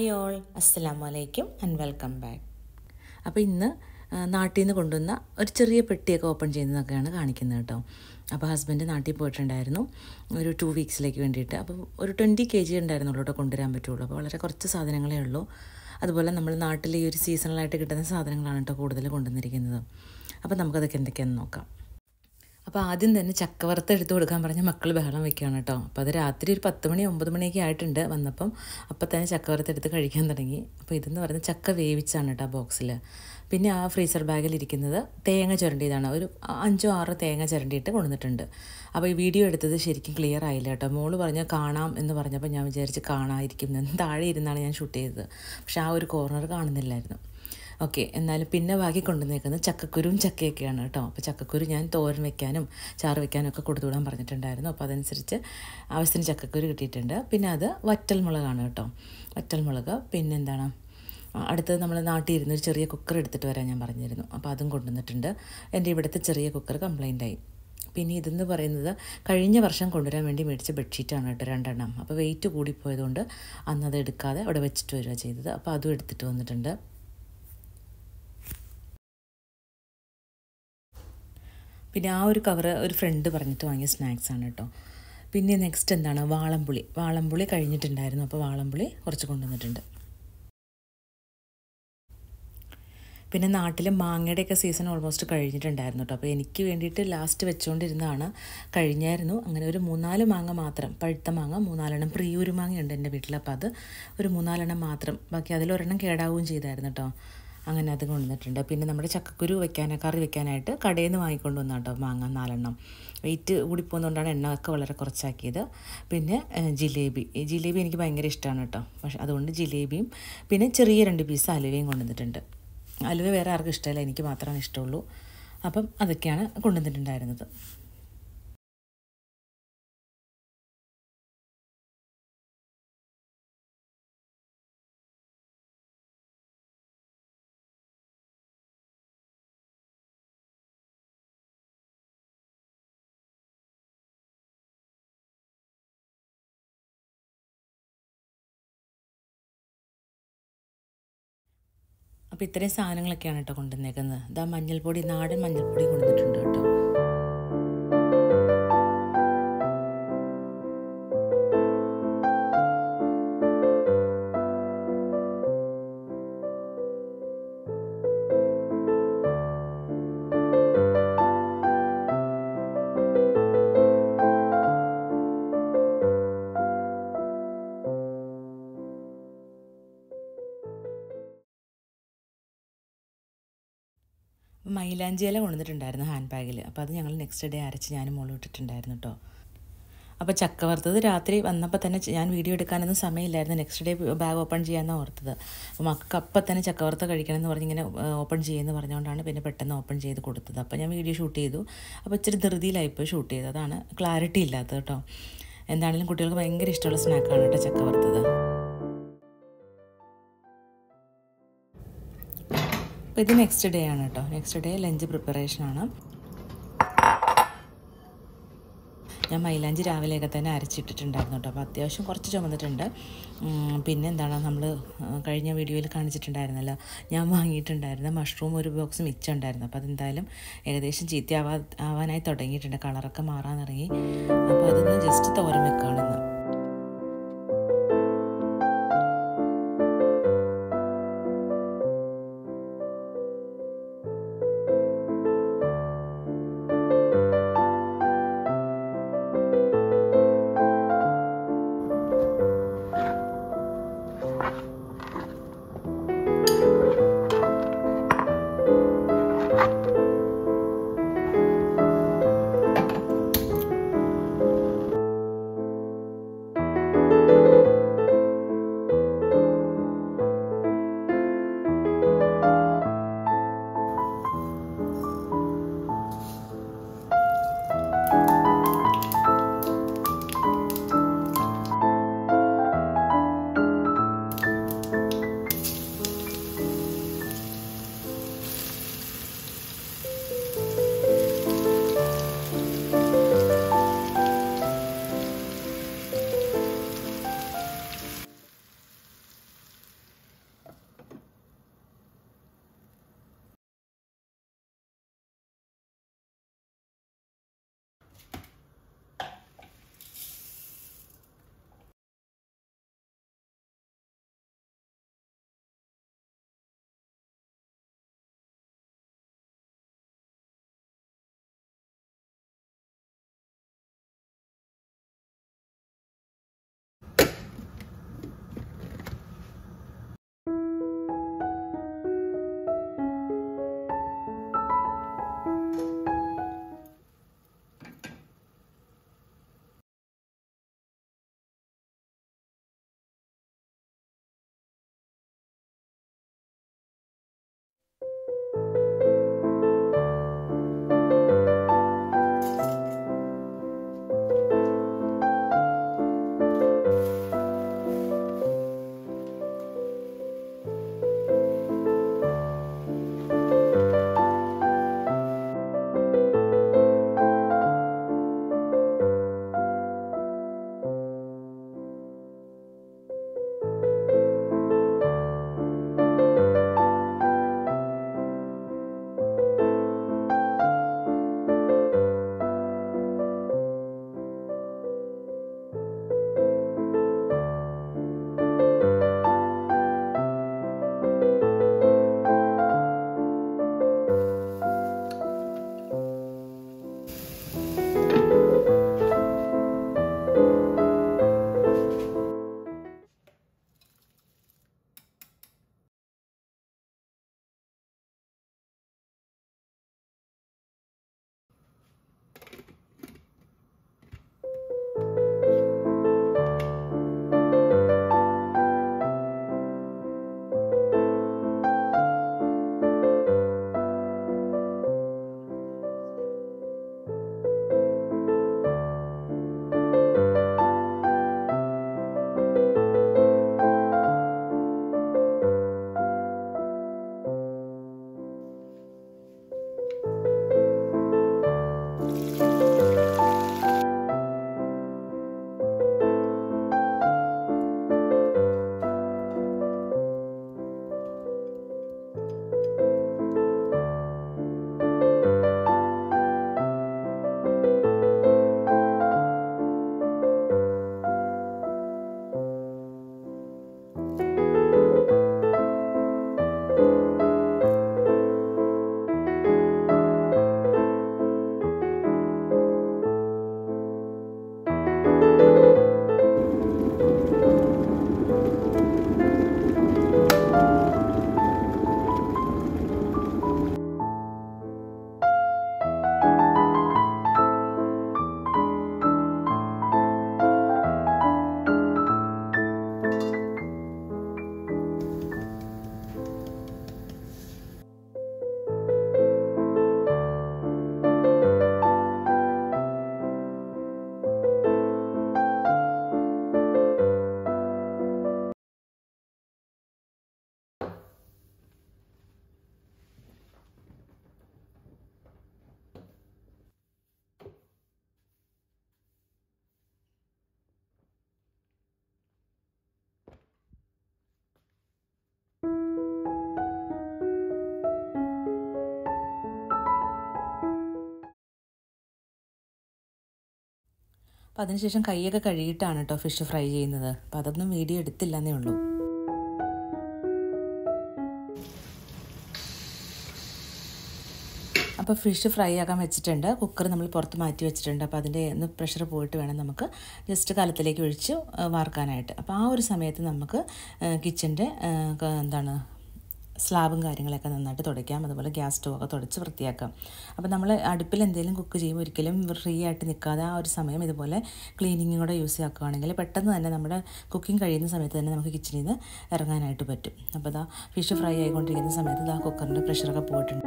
hi all അസ്സലാമു അലൈക്കും and welcome back അപ്പോൾ ഇന്ന് ആ, നാട്ടിൽ നിന്ന് കൊണ്ടുവന്ന ഒരു ചെറിയ പെട്ടിയൊക്കെ ഓപ്പൺ ചെയ്യുന്നതൊക്കെയാണ് കാണിക്കുന്നത് കേട്ടോ അപ്പോൾ ഹസ്ബൻഡ് നാട്ടിൽ പോയിട്ടുണ്ടായിരുന്നു ഒരു ടു വീക്സിലേക്ക് വേണ്ടിയിട്ട് അപ്പോൾ ഒരു ട്വൻറ്റി കെ ജി ഉണ്ടായിരുന്നുള്ളൂ കേട്ടോ കൊണ്ടുവരാൻ പറ്റുള്ളൂ അപ്പോൾ വളരെ കുറച്ച് സാധനങ്ങളേ ഉള്ളൂ അതുപോലെ നമ്മൾ നാട്ടിൽ ഈ ഒരു സീസണലായിട്ട് കിട്ടുന്ന സാധനങ്ങളാണ് കേട്ടോ കൂടുതൽ കൊണ്ടുവന്നിരിക്കുന്നത് അപ്പോൾ നമുക്കതൊക്കെ എന്തൊക്കെയാണെന്ന് നോക്കാം അപ്പോൾ ആദ്യം തന്നെ ചക്കവറുത്ത് എടുത്ത് കൊടുക്കാൻ പറഞ്ഞ മക്കൾ ബഹളം വെക്കുകയാണ് കേട്ടോ അപ്പോൾ അത് രാത്രി ഒരു പത്ത് മണി ഒമ്പത് മണിയൊക്കെ ആയിട്ടുണ്ട് വന്നപ്പം അപ്പം തന്നെ ചക്കവറുത്ത് എടുത്ത് കഴിക്കാൻ തുടങ്ങി അപ്പോൾ ഇതെന്ന് പറയുന്നത് ചക്ക വേവിച്ചാണ് കേട്ടോ ബോക്സിൽ പിന്നെ ആ ഫ്രീസർ ബാഗിൽ ഇരിക്കുന്നത് തേങ്ങ ചുരണ്ടിയതാണ് ഒരു അഞ്ചോ ആറോ തേങ്ങ ചുരണ്ടിയിട്ട് കൊണ്ടുവന്നിട്ടുണ്ട് അപ്പോൾ ഈ വീഡിയോ എടുത്തത് ശരിക്കും ക്ലിയർ ആയില്ല കേട്ടോ മോള് പറഞ്ഞ കാണാം എന്ന് പറഞ്ഞപ്പോൾ ഞാൻ വിചാരിച്ച് കാണാതിരിക്കും എന്ന് താഴെ ഇരുന്നാണ് ഞാൻ ഷൂട്ട് ചെയ്തത് പക്ഷേ ആ ഒരു കോർണർ കാണുന്നില്ലായിരുന്നു ഓക്കെ എന്നാലും പിന്നെ ബാക്കി കൊണ്ടുവന്നേക്കുന്നത് ചക്കക്കുരും ചക്കയൊക്കെയാണ് കേട്ടോ അപ്പോൾ ചക്കക്കുരു ഞാൻ തോരൻ വെക്കാനും ചാറ് വെക്കാനും ഒക്കെ കൊടുത്തു വിടാൻ പറഞ്ഞിട്ടുണ്ടായിരുന്നു അപ്പോൾ അതനുസരിച്ച് ആവശ്യത്തിന് ചക്കക്കുരു കിട്ടിയിട്ടുണ്ട് പിന്നെ അത് വറ്റൽമുളകാണ് കേട്ടോ വറ്റൽമുളക് പിന്നെ എന്താണ് ആ, അടുത്തത് നമ്മൾ നാട്ടിൽ ഇരുന്ന് ഒരു ചെറിയ കുക്കർ എടുത്തിട്ട് വരാൻ ഞാൻ പറഞ്ഞിരുന്നു അപ്പോൾ അതും കൊണ്ടുവന്നിട്ടുണ്ട് എൻ്റെ ഇവിടുത്തെ ചെറിയ കുക്കർ കംപ്ലൈൻ്റ് ആയി പിന്നെ ഇതെന്ന് പറയുന്നത് കഴിഞ്ഞ വർഷം കൊണ്ടുവരാൻ വേണ്ടി മേടിച്ച ബെഡ്ഷീറ്റാണ് കേട്ടോ രണ്ടെണ്ണം അപ്പോൾ വെയിറ്റ് കൂടിപ്പോയതുകൊണ്ട് അന്നത് എടുക്കാതെ അവിടെ വെച്ചിട്ട് വരിക ചെയ്തത് അപ്പോൾ അതും എടുത്തിട്ട് വന്നിട്ടുണ്ട് പിന്നെ ആ ഒരു കവറ് ഒരു ഫ്രണ്ട് പറഞ്ഞിട്ട് വാങ്ങിയ സ്നാക്സ് ആണ് കേട്ടോ പിന്നെ നെക്സ്റ്റ് എന്താണ് വാളംപുളി വാളംപുളി കഴിഞ്ഞിട്ടുണ്ടായിരുന്നു അപ്പോൾ വാളംപുളി കുറച്ച് കൊണ്ടുവന്നിട്ടുണ്ട് പിന്നെ നാട്ടിൽ മാങ്ങയുടെയൊക്കെ സീസൺ ഓൾമോസ്റ്റ് കഴിഞ്ഞിട്ടുണ്ടായിരുന്നു കേട്ടോ അപ്പോൾ എനിക്ക് വേണ്ടിയിട്ട് ലാസ്റ്റ് വെച്ചുകൊണ്ടിരുന്നതാണ് കഴിഞ്ഞായിരുന്നു അങ്ങനെ ഒരു മൂന്നാല് മാങ്ങ മാത്രം പഴുത്ത മാങ്ങ മൂന്നാലെണ്ണം പ്രിയൂര് മാങ്ങയുണ്ട് എൻ്റെ വീട്ടിൽ അപ്പോൾ അത് ഒരു മൂന്നാലെണ്ണം മാത്രം ബാക്കി അതിലൊരെണ്ണം കേടാവുകയും ചെയ്തായിരുന്നു കേട്ടോ അങ്ങനെ അത് കൊണ്ടുവന്നിട്ടുണ്ട് പിന്നെ നമ്മുടെ ചക്കക്കുരു വെക്കാൻ കറി വെക്കാനായിട്ട് കടയിൽ നിന്ന് വാങ്ങിക്കൊണ്ട് വന്ന കേട്ടോ മാങ്ങ നാലെണ്ണം വെയിറ്റ് കൂടിപ്പോകുന്നതുകൊണ്ടാണ് എണ്ണ ഒക്കെ വളരെ കുറച്ചാക്കിയത് പിന്നെ ഏഹ്, ജിലേബി ഈ ജിലേബി എനിക്ക് ഭയങ്കര ഇഷ്ടമാണ് കേട്ടോ പക്ഷെ അതുകൊണ്ട് ജിലേബിയും പിന്നെ ചെറിയ രണ്ട് പീസ് അലുവയും കൊണ്ടുവന്നിട്ടുണ്ട് അലുവ വേറെ ആർക്കും ഇഷ്ടമല്ല എനിക്ക് മാത്രമാണ് ഇഷ്ടമുള്ളൂ അപ്പം അതൊക്കെയാണ് കൊണ്ടുവന്നിട്ടുണ്ടായിരുന്നത് അപ്പോൾ ഇത്രയും സാധനങ്ങളൊക്കെയാണ് കേട്ടോ കൊണ്ടുവന്നേക്കുന്നത് ഇതാ മഞ്ഞൾപ്പൊടി നാടൻ മഞ്ഞൾപ്പൊടി കൊണ്ടുവന്നിട്ടുണ്ട് കേട്ടോ അപ്പോൾ മൈലാഞ്ചി ഇല കൊണ്ടുവന്നിട്ടുണ്ടായിരുന്നു ഹാൻഡ് ബാഗിൽ അപ്പോൾ അത് ഞങ്ങൾ നെക്സ്റ്റ് ഡേ അരച്ച് ഞാനും മോളും ഇട്ടിട്ടുണ്ടായിരുന്നു കേട്ടോ അപ്പോൾ ചക്ക വറുത്തത് രാത്രി വന്നപ്പോൾ തന്നെ ച- ഞാൻ വീഡിയോ എടുക്കാനൊന്നും സമയമില്ലായിരുന്നു നെക്സ്റ്റ് ഡേ ബാഗ് ഓപ്പൺ ചെയ്യാമെന്നാണ് ഓർത്തത് അപ്പോൾ മക്കൾക്ക് അപ്പം തന്നെ ചക്ക വറുത്ത കഴിക്കണമെന്ന് പറഞ്ഞ് ഇങ്ങനെ ഓപ്പൺ ചെയ്യുമെന്ന് പറഞ്ഞുകൊണ്ടാണ് പിന്നെ പെട്ടെന്ന് ഓപ്പൺ ചെയ്ത് കൊടുത്തത് അപ്പോൾ ഞാൻ വീഡിയോ ഷൂട്ട് ചെയ്തു അപ്പോൾ ഇച്ചിരി ധൃതിയിലായിപ്പോൾ ഷൂട്ട് ചെയ്തത് അതാണ് ക്ലാരിറ്റി ഇല്ലാത്തത് കേട്ടോ എന്താണെങ്കിലും കുട്ടികൾക്ക് ഭയങ്കര ഇഷ്ടമുള്ള സ്നാക്കാണ് കേട്ടോ ചക്ക വറുത്തത് അപ്പോൾ ഇത് നെക്സ്റ്റ് ഡേ ആണ് കേട്ടോ നെക്സ്റ്റ് ഡേ ലഞ്ച് പ്രിപ്പറേഷനാണ് ഞാൻ മൈലാഞ്ചി രാവിലെയൊക്കെ തന്നെ അരച്ചിട്ടിട്ടുണ്ടായിരുന്നു കേട്ടോ അപ്പോൾ അത്യാവശ്യം കുറച്ച് ചുമന്നിട്ടുണ്ട് ഉം, പിന്നെ എന്താണ് നമ്മൾ കഴിഞ്ഞ വീഡിയോയിൽ കാണിച്ചിട്ടുണ്ടായിരുന്നല്ലോ ഞാൻ വാങ്ങിയിട്ടുണ്ടായിരുന്ന മഷ്റൂം ഒരു ബോക്സ് മിച്ചമുണ്ടായിരുന്നു അപ്പോൾ അതെന്തായാലും ഏകദേശം ചീത്തയാവാ ആവാനായി തുടങ്ങിയിട്ടുണ്ട് കളറൊക്കെ മാറാൻ തുടങ്ങി അപ്പോൾ അതൊന്ന് ജസ്റ്റ് തോരൻ വെക്കുകയാണെന്ന് അപ്പോൾ അതിനുശേഷം കൈയൊക്കെ കഴുകിയിട്ടാണ് കേട്ടോ ഫിഷ് ഫ്രൈ ചെയ്യുന്നത് അപ്പോൾ അതൊന്നും വീഡിയോ എടുത്തില്ലെന്നേ ഉള്ളൂ അപ്പോൾ ഫിഷ് ഫ്രൈ ആക്കാൻ വെച്ചിട്ടുണ്ട് കുക്കർ നമ്മൾ പുറത്ത് മാറ്റി വെച്ചിട്ടുണ്ട് അപ്പോൾ അതിൻ്റെ ഒന്ന് പ്രഷർ പോയിട്ട് വേണം നമുക്ക് ജസ്റ്റ് കലത്തിലേക്ക് ഒഴിച്ച് വാർക്കാനായിട്ട് അപ്പോൾ ആ ഒരു സമയത്ത് നമുക്ക് കിച്ചൻ്റെ എന്താണ് സ്ലാബും കാര്യങ്ങളൊക്കെ നന്നായിട്ട് തുടയ്ക്കാം അതുപോലെ ഗ്യാസ് സ്റ്റവ് ഒക്കെ തുടച്ച് വൃത്തിയാക്കാം അപ്പോൾ നമ്മൾ അടുപ്പിൽ എന്തെങ്കിലും കുക്ക് ചെയ്യുമ്പോൾ ഒരിക്കലും ഫ്രീ ആയിട്ട് നിൽക്കാതെ ആ ഒരു സമയം ഇതുപോലെ ക്ലീനിങ്ങും കൂടെ യൂസ് ആക്കുകയാണെങ്കിൽ പെട്ടെന്ന് തന്നെ നമ്മുടെ കുക്കിംഗ് കഴിയുന്ന സമയത്ത് തന്നെ നമുക്ക് കിച്ചണിൽ നിന്ന് ഇറങ്ങാനായിട്ട് പറ്റും അപ്പോൾ ഇതാ ഫിഷ് ഫ്രൈ ആയിക്കൊണ്ടിരിക്കുന്ന സമയത്ത് ഇതാ കുക്കറിൻ്റെ പ്രഷറൊക്കെ പോയിട്ടുണ്ട്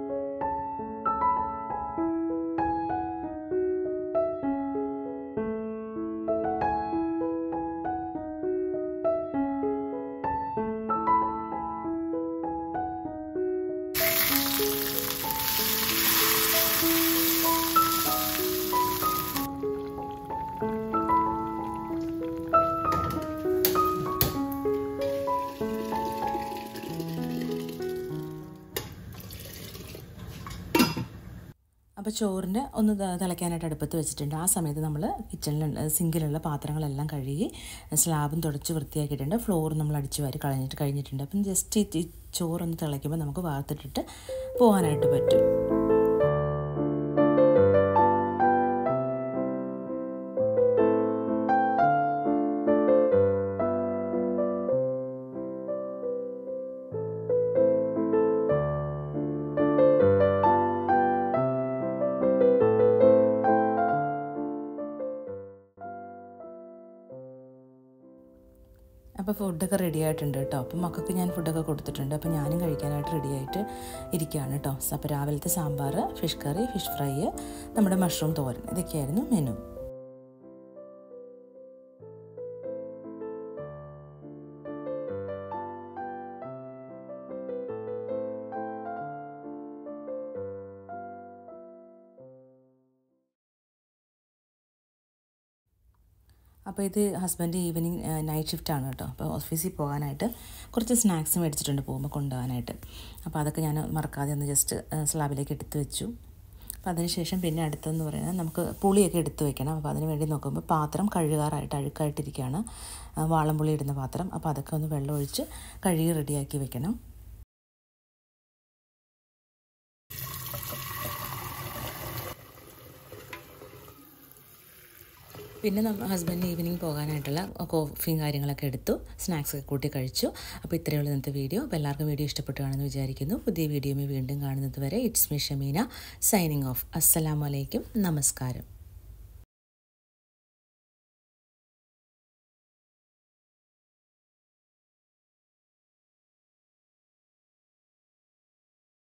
അപ്പോൾ ചോറിൻ്റെ ഒന്ന് തിളയ്ക്കാനായിട്ട് അടുപ്പത്ത് വെച്ചിട്ടുണ്ട് ആ സമയത്ത് നമ്മൾ കിച്ചണിലുള്ള സിങ്കിലുള്ള പാത്രങ്ങളെല്ലാം കഴുകി സ്ലാബും തുടച്ച് വൃത്തിയാക്കിയിട്ടുണ്ട് ഫ്ലോർ നമ്മൾ അടിച്ചു വാരി കളഞ്ഞിട്ട് കഴിഞ്ഞിട്ടുണ്ട് അപ്പം ജസ്റ്റ് ഈ ചോറൊന്ന് തിളയ്ക്കുമ്പോൾ നമുക്ക് വാർത്തിട്ടിട്ട് പോകാനായിട്ട് പറ്റും അപ്പോൾ ഫുഡൊക്കെ റെഡി ആയിട്ടുണ്ട് കേട്ടോ അപ്പോൾ മക്കൾക്ക് ഞാൻ ഫുഡൊക്കെ കൊടുത്തിട്ടുണ്ട് അപ്പോൾ ഞാനും കഴിക്കാനായിട്ട് റെഡി ആയിട്ട് ഇരിക്കുകയാണ് കേട്ടോ അപ്പോൾ രാവിലത്തെ sambar fish curry fish fry നമ്മുടെ മഷ്റൂം തോരൻ ഇതൊക്കെയായിരുന്നു മെനു അപ്പോൾ ഇത് ഹസ്ബൻഡ് ഈവനിങ് നൈറ്റ് ഷിഫ്റ്റ് ആണ് കേട്ടോ അപ്പോൾ ഓഫീസിൽ പോകാനായിട്ട് കുറച്ച് സ്നാക്സ് മേടിച്ചിട്ടുണ്ട് പോകുമ്പോൾ കൊണ്ടുപോകാനായിട്ട് അപ്പോൾ അതൊക്കെ ഞാൻ മറക്കാതെ ഒന്ന് ജസ്റ്റ് സ്ലാബിലേക്ക് എടുത്ത് വെച്ചു അപ്പോൾ അതിനുശേഷം പിന്നെ അടുത്തെന്ന് പറയുന്നത് നമുക്ക് പുളിയൊക്കെ എടുത്ത് വെക്കണം അപ്പോൾ അതിന് വേണ്ടി നോക്കുമ്പോൾ പാത്രം കഴുകാറായിട്ട് അഴുക്കായിട്ടിരിക്കുകയാണ് വാളംപുളി ഇടുന്ന പാത്രം അപ്പോൾ അതൊക്കെ ഒന്ന് വെള്ളം ഒഴിച്ച് കഴുകി റെഡിയാക്കി വെക്കണം പിന്നെ നമ്മ ഹസ്ബൻഡ് ഈവനിങ് പോകാനായിട്ടുള്ള കോഫിയും കാര്യങ്ങളൊക്കെ എടുത്തു സ്നാക്സ് ഒക്കെ കൂട്ടി കഴിച്ചു അപ്പോൾ ഇത്രയുള്ള ഇന്നത്തെ വീഡിയോ അപ്പോൾ എല്ലാവർക്കും വീഡിയോ ഇഷ്ടപ്പെട്ടു കാണുമെന്ന് വിചാരിക്കുന്നു പുതിയ വീഡിയോയിൽ വീണ്ടും കാണുന്നത് വരെ it's me Shameena signing off അസ്സലാമലൈക്കും നമസ്കാരം